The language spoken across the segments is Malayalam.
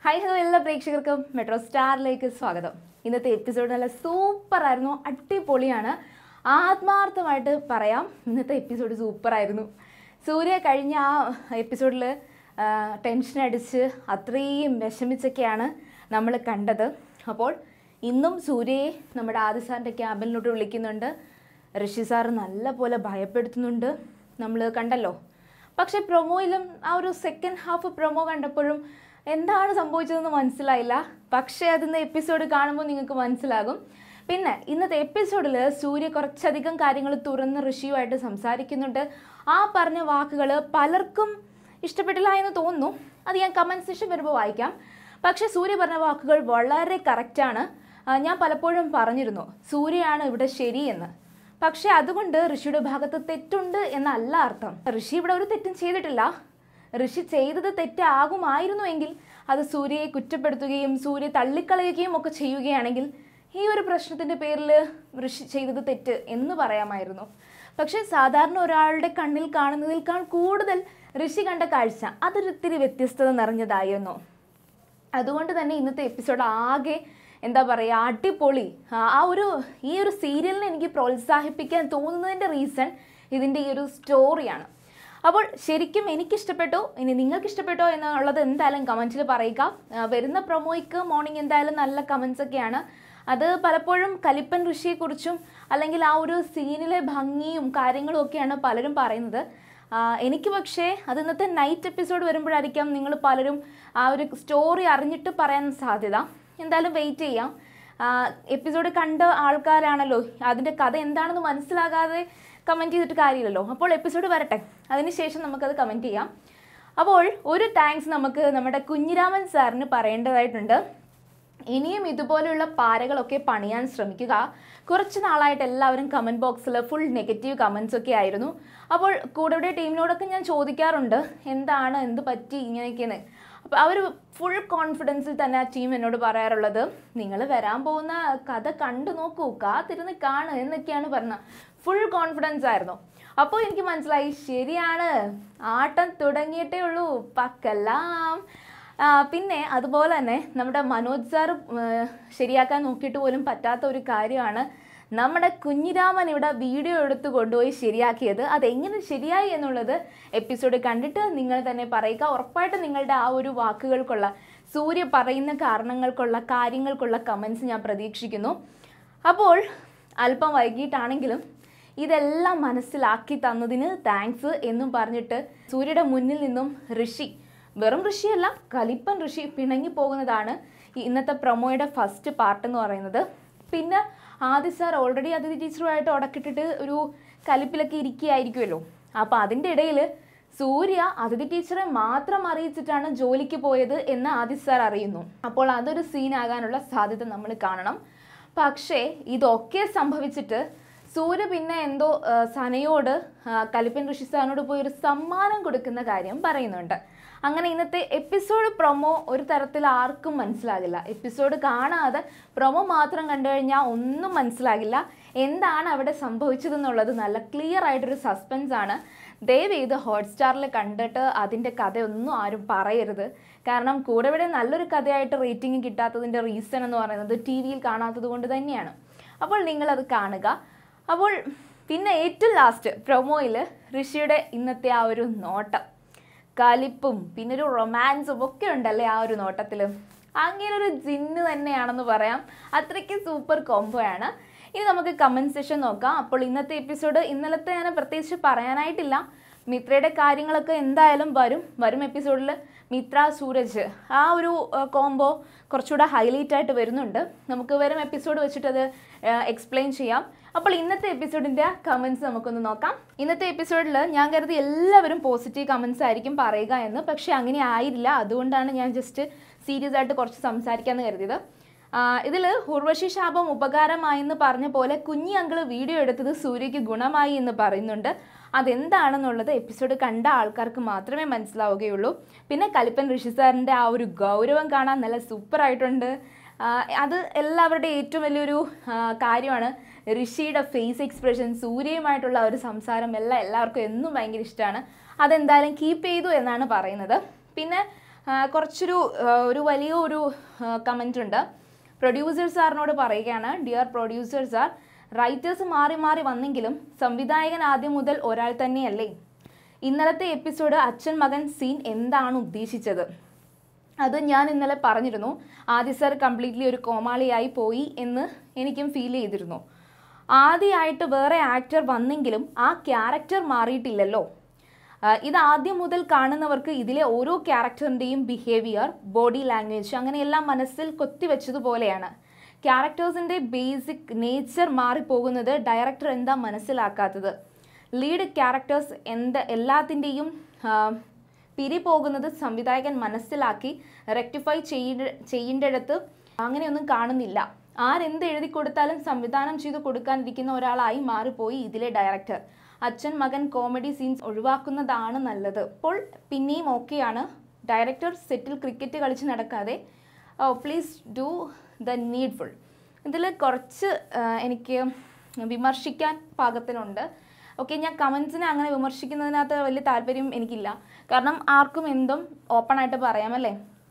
ഹായ് ഹലോ എല്ലാ പ്രേക്ഷകർക്കും മെട്രോ സ്റ്റാറിലേക്ക് സ്വാഗതം ഇന്നത്തെ എപ്പിസോഡ് നല്ല സൂപ്പർ ആയിരുന്നു അടിപൊളിയാണ് ആത്മാർത്ഥമായിട്ട് പറയാം ഇന്നത്തെ എപ്പിസോഡ് സൂപ്പർ ആയിരുന്നു സൂര്യ കഴിഞ്ഞ ആ എപ്പിസോഡിൽ ടെൻഷൻ അടിച്ച് അത്രയും വിഷമിച്ചൊക്കെയാണ് നമ്മൾ കണ്ടത് അപ്പോൾ ഇന്നും സൂര്യയെ നമ്മുടെ ആദി സാറിൻ്റെ ക്യാബിനിലോട്ട് വിളിക്കുന്നുണ്ട് ഋഷി സാർ നല്ല പോലെ ഭയപ്പെടുത്തുന്നുണ്ട് നമ്മൾ കണ്ടല്ലോ പക്ഷേ പ്രൊമോയിലും ആ ഒരു സെക്കൻഡ് ഹാഫ് പ്രൊമോ കണ്ടപ്പോഴും എന്താണ് സംഭവിച്ചതെന്ന് മനസ്സിലായില്ല പക്ഷേ അതിന്ന് എപ്പിസോഡ് കാണുമ്പോൾ നിങ്ങൾക്ക് മനസ്സിലാകും പിന്നെ ഇന്നത്തെ എപ്പിസോഡിൽ സൂര്യ കുറച്ചധികം കാര്യങ്ങൾ തുറന്ന് ഋഷിയുമായിട്ട് സംസാരിക്കുന്നുണ്ട് ആ പറഞ്ഞ വാക്കുകൾ പലർക്കും ഇഷ്ടപ്പെട്ടില്ല എന്ന് തോന്നുന്നു അത് ഞാൻ കമൻറ്റ് സെഷൻ വരുമ്പോൾ വായിക്കാം പക്ഷേ സൂര്യ പറഞ്ഞ വാക്കുകൾ വളരെ കറക്റ്റാണ് ഞാൻ പലപ്പോഴും പറഞ്ഞിരുന്നു സൂര്യയാണ് ഇവിടെ ശരിയെന്ന് പക്ഷെ അതുകൊണ്ട് ഋഷിയുടെ ഭാഗത്ത് തെറ്റുണ്ട് എന്നല്ല അർത്ഥം ഋഷി ഇവിടെ ഒരു തെറ്റും ചെയ്തിട്ടില്ല ഋഷി ചെയ്തത് തെറ്റാകുമായിരുന്നു എങ്കിൽ അത് സൂര്യയെ കുറ്റപ്പെടുത്തുകയും സൂര്യ തള്ളിക്കളയുകയും ഒക്കെ ചെയ്യുകയാണെങ്കിൽ ഈ ഒരു പ്രശ്നത്തിൻ്റെ പേരിൽ ഋഷി ചെയ്തത് തെറ്റ് എന്ന് പറയാമായിരുന്നു പക്ഷേ സാധാരണ ഒരാളുടെ കണ്ണിൽ കാണുന്നതിൽക്കാൾ കൂടുതൽ ഋഷി കണ്ട കാഴ്ച അതൊരിത്തിരി വ്യത്യസ്തത നിറഞ്ഞതായിരുന്നു അതുകൊണ്ട് തന്നെ ഇന്നത്തെ എപ്പിസോഡ് ആകെ എന്താ പറയുക അടിപൊളി ആ- ആ ഒരു ഈ ഒരു സീരിയലിനെ എനിക്ക് പ്രോത്സാഹിപ്പിക്കാൻ തോന്നുന്നതിൻ്റെ റീസൺ ഇതിൻ്റെ ഈ ഒരു സ്റ്റോറിയാണ് അപ്പോൾ ശരിക്കും എനിക്കിഷ്ടപ്പെട്ടു ഇനി നിങ്ങൾക്ക് ഇഷ്ടപ്പെട്ടോ എന്നുള്ളത് എന്തായാലും കമൻറ്റിൽ പറയുക ആ, വരുന്ന പ്രൊമോയ്ക്ക് മോർണിംഗ് എന്തായാലും നല്ല കമൻസ് ഒക്കെയാണ് അത് പലപ്പോഴും കലിപ്പൻ ഋഷിയെക്കുറിച്ചും അല്ലെങ്കിൽ ആ ഒരു സീനിലെ ഭംഗിയും കാര്യങ്ങളും ഒക്കെയാണ് പലരും പറയുന്നത് ആ, എനിക്ക് പക്ഷേ അത് ഇന്നത്തെ നൈറ്റ് എപ്പിസോഡ് വരുമ്പോഴായിരിക്കാം നിങ്ങൾ പലരും ആ ഒരു സ്റ്റോറി അറിഞ്ഞിട്ട് പറയാൻ സാധ്യത എന്തായാലും വെയിറ്റ് ചെയ്യാം എപ്പിസോഡ് കണ്ട ആൾക്കാരാണല്ലോ അതിൻ്റെ കഥ എന്താണെന്ന് മനസ്സിലാകാതെ കമൻറ്റ് ചെയ്തിട്ട് കാര്യമില്ലല്ലോ അപ്പോൾ എപ്പിസോഡ് വരട്ടെ അതിനുശേഷം നമുക്കത് കമൻറ്റ് ചെയ്യാം അപ്പോൾ ഒരു താങ്ക്സ് നമുക്ക് നമ്മുടെ കുഞ്ഞിരാമൻ സാറിന് പറയേണ്ടതായിട്ടുണ്ട് ഇനിയും ഇതുപോലെയുള്ള പാരകളൊക്കെ പണിയാൻ ശ്രമിക്കുക കുറച്ച് നാളായിട്ട് എല്ലാവരും കമൻറ്റ് ബോക്സിൽ ഫുൾ നെഗറ്റീവ് കമൻസ് ഒക്കെ ആയിരുന്നു അപ്പോൾ കൂടെ ടീമിനോടൊക്കെ ഞാൻ ചോദിക്കാറുണ്ട് എന്താണ് എന്ത് പറ്റി ഇങ്ങനെയൊക്കെയെന്ന് അപ്പോൾ അവർ ഫുൾ കോൺഫിഡൻസിൽ തന്നെ ആ ടീം എന്നോട് പറയാറുള്ളത് നിങ്ങൾ വരാൻ പോകുന്ന കഥ കണ്ടു നോക്കൂ കാത്തിരുന്ന് കാണ് എന്നൊക്കെയാണ് പറഞ്ഞത് ഫുൾ കോൺഫിഡൻസ് ആയിരുന്നു അപ്പോൾ എനിക്ക് മനസ്സിലായി ശരിയാണ് ആട്ടം തുടങ്ങിയിട്ടേ ഉള്ളൂ പക്കെല്ലാം ആ, പിന്നെ അതുപോലെ തന്നെ നമ്മുടെ മനോജ് സാർ ശരിയാക്കാൻ നോക്കിയിട്ട് പോലും പറ്റാത്ത ഒരു കാര്യമാണ് നമ്മുടെ കുഞ്ഞിരാമൻ ഇവിടെ വീഡിയോ എടുത്ത് കൊണ്ടുപോയി ശരിയാക്കിയത് അതെങ്ങനെ ശരിയായി എന്നുള്ളത് എപ്പിസോഡ് കണ്ടിട്ട് നിങ്ങൾ തന്നെ പറയുക ഉറപ്പായിട്ട് നിങ്ങളുടെ ആ ഒരു വാക്കുകൾക്കുള്ള സൂര്യ പറയുന്ന കാരണങ്ങൾക്കുള്ള കാര്യങ്ങൾക്കുള്ള കമൻസ് ഞാൻ പ്രതീക്ഷിക്കുന്നു അപ്പോൾ അല്പം വൈകിട്ടാണെങ്കിലും ഇതെല്ലാം മനസ്സിലാക്കി തന്നതിന് താങ്ക്സ് എന്നും പറഞ്ഞിട്ട് സൂര്യയുടെ മുന്നിൽ നിന്നും ഋഷി വെറും ഋഷിയല്ല കലിപ്പൻ ഋഷി പിണങ്ങി പോകുന്നതാണ് ഈ ഇന്നത്തെ പ്രൊമോയുടെ ഫസ്റ്റ് പാർട്ട് എന്ന് പറയുന്നത് പിന്നെ ആദി സാർ ഓൾറെഡി അതിഥി ടീച്ചറുമായിട്ട് ഉടക്കിട്ടിട്ട് ഒരു കലിപ്പിലൊക്കെ ഇരിക്കുകയായിരിക്കുമല്ലോ അപ്പോൾ അതിൻ്റെ ഇടയിൽ സൂര്യ അതിഥി ടീച്ചറെ മാത്രം അറിയിച്ചിട്ടാണ് ജോലിക്ക് പോയത് എന്ന് ആദി സാർ അറിയുന്നു അപ്പോൾ അതൊരു സീനാകാനുള്ള സാധ്യത നമ്മൾ കാണണം പക്ഷേ ഇതൊക്കെ സംഭവിച്ചിട്ട് സൂര്യ പിന്നെ എന്തോ ആ, സനയോട് ആ, കലിപ്പൻ ഋഷി സാറിനോട് പോയി ഒരു സമ്മാനം കൊടുക്കുന്ന കാര്യം പറയുന്നുണ്ട് അങ്ങനെ ഇന്നത്തെ എപ്പിസോഡ് പ്രൊമോ ഒരു തരത്തിൽ ആർക്കും മനസ്സിലാകില്ല എപ്പിസോഡ് കാണാതെ പ്രൊമോ മാത്രം കണ്ടു കഴിഞ്ഞാൽ ഒന്നും മനസ്സിലാകില്ല എന്താണ് അവിടെ സംഭവിച്ചതെന്നുള്ളത് നല്ല ക്ലിയർ ആയിട്ടൊരു സസ്പെൻസ് ആണ് ദയവ് ചെയ്ത് ഹോട്ട്സ്റ്റാറിൽ കണ്ടിട്ട് അതിൻ്റെ കഥയൊന്നും ആരും പറയരുത് കാരണം കൂടെ ഇവിടെ നല്ലൊരു കഥയായിട്ട് റേറ്റിംഗ് കിട്ടാത്തതിൻ്റെ റീസൺ എന്ന് പറയുന്നത് ടി വിയിൽ കാണാത്തത് കൊണ്ട് തന്നെയാണ് അപ്പോൾ നിങ്ങളത് കാണുക അപ്പോൾ പിന്നെ ഏറ്റവും ലാസ്റ്റ് പ്രൊമോയിൽ ഋഷിയുടെ ഇന്നത്തെ ആ ഒരു നോട്ടം കലിപ്പും പിന്നെ ഒരു റൊമാൻസും ഒക്കെ ഉണ്ടല്ലേ ആ ഒരു നോട്ടത്തിൽ അങ്ങനെ ഒരു ജിന്ന് തന്നെയാണെന്ന് പറയാം അത്രയ്ക്ക് സൂപ്പർ കോംബോയാണ് ഇനി നമുക്ക് കമൻറ്റ് സെഷൻ നോക്കാം അപ്പോൾ ഇന്നത്തെ എപ്പിസോഡ് ഇന്നലത്തെ ഞാൻ പ്രത്യേകിച്ച് പറയാനായിട്ടില്ല മിത്രയുടെ കാര്യങ്ങളൊക്കെ എന്തായാലും വരും വരും എപ്പിസോഡിൽ മിത്ര സൂരജ് ആ ഒരു കോംബോ കുറച്ചുകൂടെ ഹൈലൈറ്റ് ആയിട്ട് വരുന്നുണ്ട് നമുക്ക് വരും എപ്പിസോഡ് വെച്ചിട്ട് അത് എക്സ്പ്ലെയിൻ ചെയ്യാം അപ്പോൾ ഇന്നത്തെ എപ്പിസോഡിൻ്റെ കമൻസ് നമുക്കൊന്ന് നോക്കാം ഇന്നത്തെ എപ്പിസോഡിൽ ഞാൻ കരുതി എല്ലാവരും പോസിറ്റീവ് കമൻസ് ആയിരിക്കും പറയുക എന്ന് പക്ഷേ അങ്ങനെ ആയില്ല അതുകൊണ്ടാണ് ഞാൻ ജസ്റ്റ് സീരിയസ് ആയിട്ട് കുറച്ച് സംസാരിക്കാമെന്ന് കരുതിയത് ഇതിൽ ഉർവശി ശാപം ഉപകാരമായെന്ന് പറഞ്ഞ പോലെ കുഞ്ഞി അങ്കിള് വീഡിയോ എടുത്തത് സൂര്യയ്ക്ക് ഗുണമായി എന്ന് പറയുന്നുണ്ട് അതെന്താണെന്നുള്ളത് എപ്പിസോഡ് കണ്ട ആൾക്കാർക്ക് മാത്രമേ മനസ്സിലാവുകയുള്ളൂ പിന്നെ കലിപ്പൻ ഋഷി സാറിൻ്റെ ആ ഒരു ഗൗരവം കാണാൻ നല്ല സൂപ്പറായിട്ടുണ്ട് ആ, അത് എല്ലാവരുടെയും ഏറ്റവും വലിയൊരു ആ, കാര്യമാണ് ഋഷിയുടെ ഫേസ് എക്സ്പ്രഷൻ സൂര്യയുമായിട്ടുള്ള ആ ഒരു സംസാരം എല്ലാം എല്ലാവർക്കും എന്നും ഭയങ്കര ഇഷ്ടമാണ് അതെന്തായാലും കീപ്പ് ചെയ്തു എന്നാണ് പറയുന്നത് പിന്നെ ആ, കുറച്ചൊരു ആ, ഒരു വലിയ ഒരു കമൻ്റ് ഉണ്ട് പ്രൊഡ്യൂസർ സാറിനോട് പറയുകയാണ് ഡിയർ പ്രൊഡ്യൂസർ സാർ റൈറ്റേഴ്സ് മാറി മാറി വന്നെങ്കിലും സംവിധായകൻ ആദ്യം മുതൽ ഒരാൾ തന്നെയല്ലേ ഇന്നലത്തെ എപ്പിസോഡ് അച്ഛൻ മകൻ സീൻ എന്താണ് ഉദ്ദേശിച്ചത് അത് ഞാൻ ഇന്നലെ പറഞ്ഞിരുന്നു ആദ്യ സർ കംപ്ലീറ്റ്ലി ഒരു കോമാളിയായി പോയി എന്ന് എനിക്കും ഫീൽ ചെയ്തിരുന്നു ആദ്യമായിട്ട് വേറെ ആക്ടർ വന്നെങ്കിലും ആ ക്യാരക്ടർ മാറിയിട്ടില്ലല്ലോ ആ, ഇത് ആദ്യം മുതൽ കാണുന്നവർക്ക് ഇതിലെ ഓരോ ക്യാരക്ടറിൻ്റെയും ബിഹേവിയർ ബോഡി ലാംഗ്വേജ് അങ്ങനെയെല്ലാം മനസ്സിൽ കൊത്തിവെച്ചതുപോലെയാണ് ക്യാരക്ടേഴ്സിൻ്റെ ബേസിക് നേച്ചർ മാറിപ്പോകുന്നത് ഡയറക്ടർ എന്താ മനസ്സിലാക്കാത്തത് ലീഡ് ക്യാരക്ടേഴ്സ് എന്ത് എല്ലാത്തിൻ്റെയും പിരി പോകുന്നത് സംവിധായകൻ മനസ്സിലാക്കി റെക്ടിഫൈ ചെയ്യ ചെയ്യേണ്ടിടത്ത് അങ്ങനെയൊന്നും കാണുന്നില്ല ആരെന്ത് എഴുതി കൊടുത്താലും സംവിധാനം ചെയ്ത് കൊടുക്കാനിരിക്കുന്ന ഒരാളായി മാറിപ്പോയി ഇതിലെ ഡയറക്ടർ അച്ഛൻ മകൻ കോമഡി സീൻസ് ഒഴിവാക്കുന്നതാണ് നല്ലത് അപ്പോൾ പിന്നെയും ഓക്കെയാണ് ഡയറക്ടർ സെറ്റിൽ ക്രിക്കറ്റ് കളിച്ച് നടക്കാതെ പ്ലീസ് ഡു ദ നീഡ്ഫുൾ ഇതിൽ കുറച്ച് ആ, എനിക്ക് വിമർശിക്കാൻ പാകത്തിനുണ്ട് ഓക്കെ ഞാൻ കമൻസിനെ അങ്ങനെ വിമർശിക്കുന്നതിനകത്ത് വലിയ താല്പര്യം എനിക്കില്ല കാരണം ആർക്കും എന്തും ഓപ്പൺ ആയിട്ട് പറയാമല്ലേ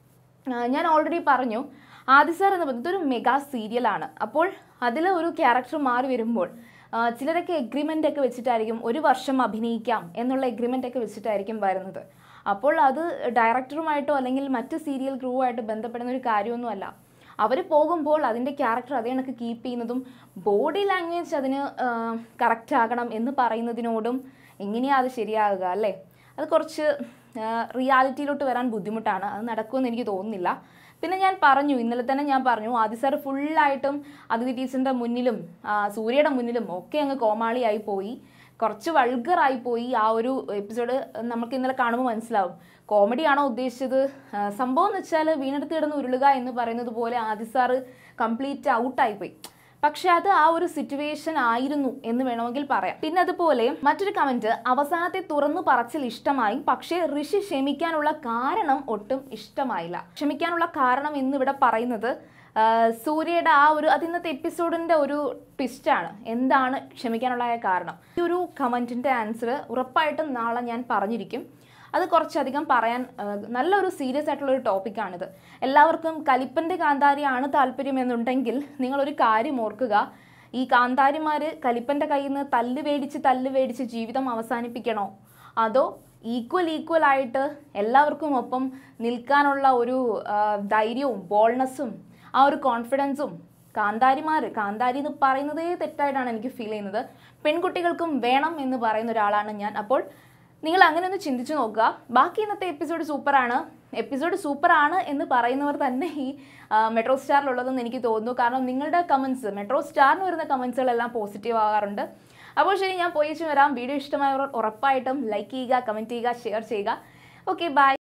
ആ, ഞാൻ ഓൾറെഡി പറഞ്ഞു ആദി സാർ എന്ന് പറയുന്നത് ഒരു മെഗാ സീരിയലാണ് അപ്പോൾ അതിൽ ഒരു ക്യാരക്ടർ മാറി വരുമ്പോൾ ആ, ചിലരൊക്കെ എഗ്രിമെൻ്റ് ഒക്കെ വെച്ചിട്ടായിരിക്കും ഒരു വർഷം അഭിനയിക്കാം എന്നുള്ള എഗ്രിമെൻ്റ് ഒക്കെ വെച്ചിട്ടായിരിക്കും വരുന്നത് അപ്പോൾ അത് ഡയറക്ടറുമായിട്ടോ അല്ലെങ്കിൽ മറ്റ് സീരിയൽ ക്രൂ ആയിട്ട് ബന്ധപ്പെടുന്ന ഒരു കാര്യമൊന്നുമല്ല അവർ പോകുമ്പോൾ അതിൻ്റെ ക്യാരക്ടർ അതേ കണക്ക് കീപ്പ് ചെയ്യുന്നതും ബോഡി ലാംഗ്വേജ് അതിന് കറക്റ്റ് ആകണം എന്ന് പറയുന്നതിനോടും എങ്ങനെയാണ് അത് ശരിയാകുക അല്ലേ അത് കുറച്ച് റിയാലിറ്റിയിലോട്ട് വരാൻ ബുദ്ധിമുട്ടാണ് അത് നടക്കുമെന്ന് എനിക്ക് തോന്നുന്നില്ല പിന്നെ ഞാൻ പറഞ്ഞു ഇന്നലെ തന്നെ ഞാൻ പറഞ്ഞു ആദി സാർ ഫുള്ളായിട്ടും അതിഥി ടീച്ചറിൻ്റെ മുന്നിലും ആ, സൂര്യയുടെ മുന്നിലും ഒക്കെ അങ്ങ് കോമാളിയായി പോയി കുറച്ച് വൾഗറായി പോയി ആ ഒരു എപ്പിസോഡ് നമുക്ക് ഇന്നലെ കാണുമ്പോൾ മനസ്സിലാവും കോമഡിയാണോ ഉദ്ദേശിച്ചത് ആ, സംഭവം എന്ന് വെച്ചാൽ വീണെടുത്ത് കിടന്ന് ഉരുളുക എന്ന് പറയുന്നത് പോലെ ആദി സാറ് കംപ്ലീറ്റ് ഔട്ടായി പോയി പക്ഷെ അത് ആ ഒരു സിറ്റുവേഷൻ ആയിരുന്നു എന്ന് വേണമെങ്കിൽ പറയാം പിന്നെ അതുപോലെ മറ്റൊരു കമന്റ് അവസാനത്തെ തുറന്നു പറച്ചിൽ ഇഷ്ടമായി പക്ഷേ ഋഷി ക്ഷമിക്കാനുള്ള കാരണം ഒട്ടും ഇഷ്ടമായില്ല ക്ഷമിക്കാനുള്ള കാരണം എന്ന് ഇവിടെ പറയുന്നത് ആ, സൂര്യയുടെ ആ ഒരു അത് ഇന്നത്തെ എപ്പിസോഡിന്റെ ഒരു ട്വിസ്റ്റാണ് എന്താണ് ക്ഷമിക്കാനുള്ള കാരണം ഈ ഒരു കമന്റിന്റെ ആൻസർ ഉറപ്പായിട്ടും നാളെ ഞാൻ പറഞ്ഞിരിക്കും അത് കുറച്ചധികം പറയാൻ ആ, നല്ലൊരു സീരിയസ് ആയിട്ടുള്ള ഒരു ടോപ്പിക്കാണിത് എല്ലാവർക്കും കലിപ്പൻ്റെ കാന്താരിയാണ് താല്പര്യം എന്നുണ്ടെങ്കിൽ നിങ്ങളൊരു കാര്യം ഓർക്കുക ഈ കാന്താരിമാർ കലിപ്പൻ്റെ കയ്യിൽ നിന്ന് തല്ല് മേടിച്ച് തല്ല് മേടിച്ച് ജീവിതം അവസാനിപ്പിക്കണോ അതോ ഈക്വൽ ഈക്വൽ ആയിട്ട് എല്ലാവർക്കും ഒപ്പം നിൽക്കാനുള്ള ഒരു ആ, ധൈര്യവും ബോൾനെസ്സും ആ ഒരു കോൺഫിഡൻസും കാന്താരിമാർ കാന്താരി എന്ന് പറയുന്നതേ തെറ്റായിട്ടാണ് എനിക്ക് ഫീൽ ചെയ്യുന്നത് പെൺകുട്ടികൾക്കും വേണം എന്ന് പറയുന്ന ഒരാളാണ് ഞാൻ അപ്പോൾ നിങ്ങൾ അങ്ങനെ ഒന്ന് ചിന്തിച്ചു നോക്കുക ബാക്കി ഇന്നത്തെ എപ്പിസോഡ് സൂപ്പറാണ് എപ്പിസോഡ് സൂപ്പറാണ് എന്ന് പറയുന്നവർ തന്നെ ഈ ആ, മെട്രോ സ്റ്റാറിലുള്ളതെന്ന് എനിക്ക് തോന്നുന്നു കാരണം നിങ്ങളുടെ കമൻസ് മെട്രോ സ്റ്റാറിന് വരുന്ന കമൻസുകളെല്ലാം പോസിറ്റീവ് ആകാറുണ്ട് അപ്പോൾ ശരി ഞാൻ പോയിച്ചു വരാം വീഡിയോ ഇഷ്ടമായവർ ഉറപ്പായിട്ടും ലൈക്ക് ചെയ്യുക കമൻറ്റ് ചെയ്യുക ഷെയർ ചെയ്യുക ഓക്കെ ബൈ